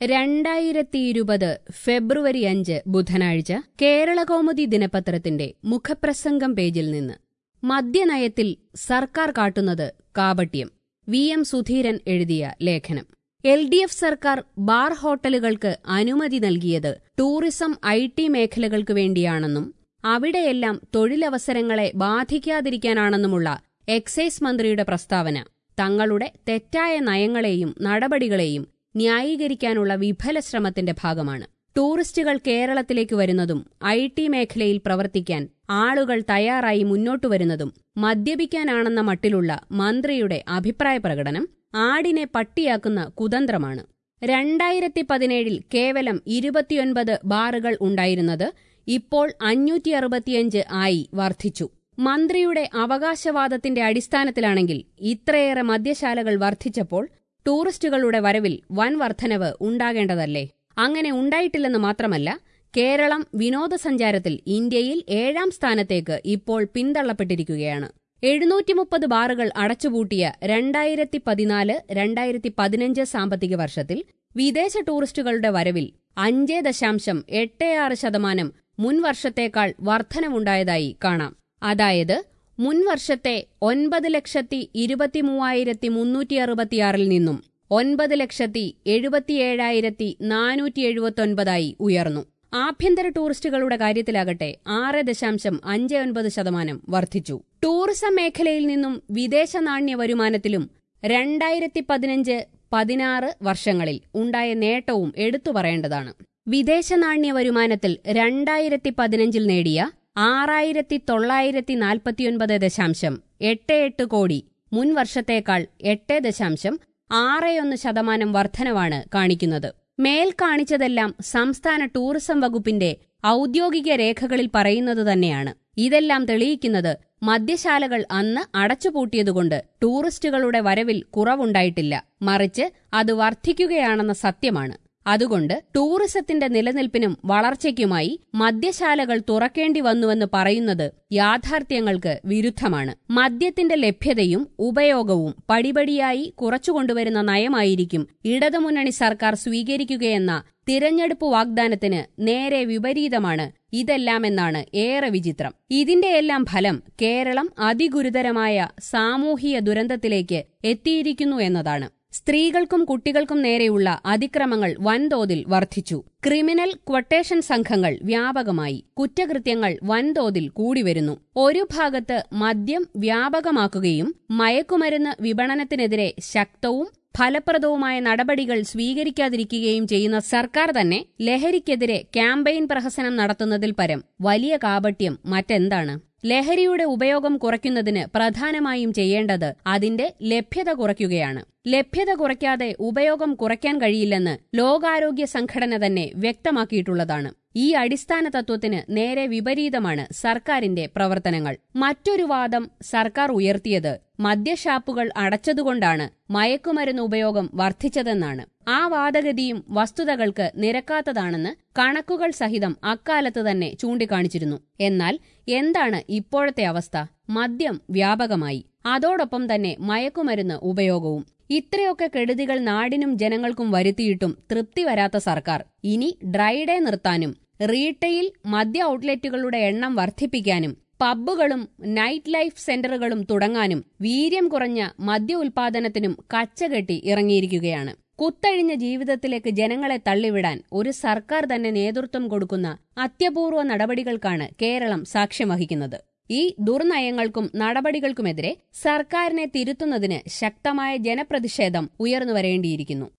രണ്ടായിരത്തി ഇരുപത് ഫെബ്രുവരി അഞ്ച് ബുധനാഴ്ച കേരളകൗമുദി ദിനപത്രത്തിന്റെ മുഖപ്രസംഗം പേജിൽ നിന്ന് മദ്യനയത്തിൽ സർക്കാർ കാട്ടുന്നത് കാപട്യം വി എം സുധീരൻ എഴുതിയ ലേഖനം എൽ ഡി എഫ് സർക്കാർ ബാർ ഹോട്ടലുകൾക്ക് അനുമതി നൽകിയത് ടൂറിസം ഐ ടി മേഖലകൾക്ക് വേണ്ടിയാണെന്നും അവിടെയെല്ലാം തൊഴിലവസരങ്ങളെ ബാധിക്കാതിരിക്കാനാണെന്നുമുള്ള എക്സൈസ് മന്ത്രിയുടെ പ്രസ്താവന തങ്ങളുടെ തെറ്റായ നയങ്ങളെയും നടപടികളെയും ന്യായീകരിക്കാനുള്ള വിഫല ശ്രമത്തിന്റെ ഭാഗമാണ് ടൂറിസ്റ്റുകൾ കേരളത്തിലേക്ക് വരുന്നതും ഐ ടി മേഖലയിൽ പ്രവർത്തിക്കാൻ ആളുകൾ തയ്യാറായി മുന്നോട്ടു വരുന്നതും മദ്യപിക്കാനാണെന്ന മട്ടിലുള്ള മന്ത്രിയുടെ അഭിപ്രായ പ്രകടനം ആടിനെ പട്ടിയാക്കുന്ന കുതന്ത്രമാണ് രണ്ടായിരത്തി പതിനേഴിൽ കേവലം ഇരുപത്തിയൊൻപത് ബാറുകൾ ഉണ്ടായിരുന്നത് ഇപ്പോൾ അഞ്ഞൂറ്റി അറുപത്തിയഞ്ച് ആയി വർദ്ധിച്ചു മന്ത്രിയുടെ അവകാശവാദത്തിന്റെ അടിസ്ഥാനത്തിലാണെങ്കിൽ ഇത്രയേറെ മദ്യശാലകൾ വർദ്ധിച്ചപ്പോൾ ടൂറിസ്റ്റുകളുടെ വരവിൽ വൻ വർധനവ് ഉണ്ടാകേണ്ടതല്ലേ അങ്ങനെ ഉണ്ടായിട്ടില്ലെന്ന് മാത്രമല്ല കേരളം വിനോദസഞ്ചാരത്തിൽ ഇന്ത്യയിൽ ഏഴാം സ്ഥാനത്തേക്ക് ഇപ്പോൾ പിന്തള്ളപ്പെട്ടിരിക്കുകയാണ് എഴുന്നൂറ്റി മുപ്പത് ബാറുകൾ അടച്ചുപൂട്ടിയ രണ്ടായിരത്തി പതിനാല് രണ്ടായിരത്തി പതിനഞ്ച് സാമ്പത്തിക വർഷത്തിൽ വിദേശ ടൂറിസ്റ്റുകളുടെ വരവിൽ അഞ്ച് ദശാംശം എട്ട് ആറ് ശതമാനം മുൻവർഷത്തേക്കാൾ വർധനവുണ്ടായതായി കാണാം അതായത് മുൻവർഷത്തെ ഒൻപത് ലക്ഷത്തി ഇരുപത്തിമൂവായിരത്തി മുന്നൂറ്റി അറുപത്തിയാറിൽ നിന്നും ഒൻപത് ലക്ഷത്തി എഴുപത്തിയേഴായിരത്തി നാനൂറ്റി എഴുപത്തൊൻപതായി ഉയർന്നു ആഭ്യന്തര ടൂറിസ്റ്റുകളുടെ കാര്യത്തിലാകട്ടെ ആറ് ദശാംശം അഞ്ച് ഒൻപത് ശതമാനം വർദ്ധിച്ചു ടൂറിസം മേഖലയിൽ നിന്നും വിദേശ നാണ്യ വരുമാനത്തിലും രണ്ടായിരത്തി പതിനഞ്ച് പതിനാറ് വർഷങ്ങളിൽ ഉണ്ടായ നേട്ടവും എടുത്തു പറയേണ്ടതാണ് വിദേശ നാണ്യ വരുമാനത്തിൽ രണ്ടായിരത്തി പതിനഞ്ചിൽ നേടിയ ആറായിരത്തി തൊള്ളായിരത്തി നാൽപ്പത്തിയൊൻപത് ദശാംശം എട്ട് എട്ട് കോടി മുൻ വർഷത്തേക്കാൾ എട്ട് ദശാംശം ആറ് ഒന്ന് ശതമാനം വർധനവാണ് കാണിക്കുന്നത് മേൽ കാണിച്ചതെല്ലാം സംസ്ഥാന ടൂറിസം വകുപ്പിന്റെ ഔദ്യോഗിക രേഖകളിൽ പറയുന്നത് തന്നെയാണ് ഇതെല്ലാം തെളിയിക്കുന്നത് മദ്യശാലകൾ അന്ന് അടച്ചുപൂട്ടിയതുകൊണ്ട് ടൂറിസ്റ്റുകളുടെ വരവിൽ കുറവുണ്ടായിട്ടില്ല മറിച്ച് അത് വർദ്ധിക്കുകയാണെന്ന സത്യമാണ് അതുകൊണ്ട് ടൂറിസത്തിന്റെ നിലനിൽപ്പിനും വളർച്ചയ്ക്കുമായി മദ്യശാലകൾ തുറക്കേണ്ടി വന്നുവെന്ന് പറയുന്നത് യാഥാർത്ഥ്യങ്ങൾക്ക് വിരുദ്ധമാണ് മദ്യത്തിന്റെ ലഭ്യതയും ഉപയോഗവും പടിപടിയായി കുറച്ചുകൊണ്ടുവരുന്ന നയമായിരിക്കും ഇടതുമുന്നണി സർക്കാർ സ്വീകരിക്കുകയെന്ന തിരഞ്ഞെടുപ്പ് വാഗ്ദാനത്തിന് നേരെ വിപരീതമാണ് ഇതെല്ലാമെന്നാണ് ഏറെ വിചിത്രം ഇതിന്റെയെല്ലാം ഫലം കേരളം അതിഗുരുതരമായ സാമൂഹിക ദുരന്തത്തിലേക്ക് എത്തിയിരിക്കുന്നു എന്നതാണ് സ്ത്രീകൾക്കും കുട്ടികൾക്കും നേരെയുള്ള അതിക്രമങ്ങൾ വൻതോതിൽ വർദ്ധിച്ചു ക്രിമിനൽ ക്വട്ടേഷൻ സംഘങ്ങൾ വ്യാപകമായി കുറ്റകൃത്യങ്ങൾ വൻതോതിൽ കൂടിവരുന്നു ഒരു ഭാഗത്ത് മദ്യം വ്യാപകമാക്കുകയും മയക്കുമരുന്ന് വിപണനത്തിനെതിരെ ശക്തവും ഫലപ്രദവുമായ നടപടികൾ സ്വീകരിക്കാതിരിക്കുകയും ചെയ്യുന്ന സർക്കാർ തന്നെ ലഹരിക്കെതിരെ ക്യാമ്പയിൻ പ്രഹസനം നടത്തുന്നതിൽ പരം വലിയ കാപട്യം മറ്റെന്താണ് ലഹരിയുടെ ഉപയോഗം കുറയ്ക്കുന്നതിന് പ്രധാനമായും ചെയ്യേണ്ടത് അതിന്റെ ലഭ്യത കുറയ്ക്കുകയാണ് ലഭ്യത കുറയ്ക്കാതെ ഉപയോഗം കുറയ്ക്കാൻ കഴിയില്ലെന്ന് ലോകാരോഗ്യ സംഘടന തന്നെ വ്യക്തമാക്കിയിട്ടുള്ളതാണ് ഈ അടിസ്ഥാന തത്വത്തിന് നേരെ വിപരീതമാണ് സർക്കാരിന്റെ പ്രവർത്തനങ്ങൾ മറ്റൊരു വാദം സർക്കാർ ഉയർത്തിയത് മദ്യഷാപ്പുകൾ അടച്ചതുകൊണ്ടാണ് മയക്കുമരുന്ന് ഉപയോഗം വർദ്ധിച്ചതെന്നാണ് ആ വാദഗതിയും വസ്തുതകൾക്ക് നിരക്കാത്തതാണെന്ന് കണക്കുകൾ സഹിതം അക്കാലത്ത് തന്നെ ചൂണ്ടിക്കാണിച്ചിരുന്നു എന്നാൽ എന്താണ് ഇപ്പോഴത്തെ അവസ്ഥ മദ്യം വ്യാപകമായി അതോടൊപ്പം തന്നെ മയക്കുമരുന്ന് ഉപയോഗവും ഇത്രയൊക്കെ കെടുതികൾ നാടിനും ജനങ്ങൾക്കും വരുത്തിയിട്ടും തൃപ്തി വരാത്ത സർക്കാർ ഇനി ഡ്രൈ ഡേ നിർത്താനും റീറ്റെയിൽ മദ്യ ഔട്ട്ലെറ്റുകളുടെ എണ്ണം വർദ്ധിപ്പിക്കാനും പബ്ബുകളും നൈറ്റ് ലൈഫ് സെന്ററുകളും തുടങ്ങാനും വീര്യം കുറഞ്ഞ മദ്യ ഉൽപാദനത്തിനും കച്ചകെട്ടി ഇറങ്ങിയിരിക്കുകയാണ് കുത്തഴിഞ്ഞ ജീവിതത്തിലേക്ക് ജനങ്ങളെ തള്ളിവിടാൻ ഒരു സർക്കാർ തന്നെ നേതൃത്വം കൊടുക്കുന്ന അത്യപൂർവ നടപടികൾക്കാണ് കേരളം സാക്ഷ്യം വഹിക്കുന്നത് ഈ ദുർനയങ്ങൾക്കും നടപടികൾക്കുമെതിരെ സർക്കാരിനെ തിരുത്തുന്നതിന് ശക്തമായ ജനപ്രതിഷേധം ഉയർന്നുവരേണ്ടിയിരിക്കുന്നു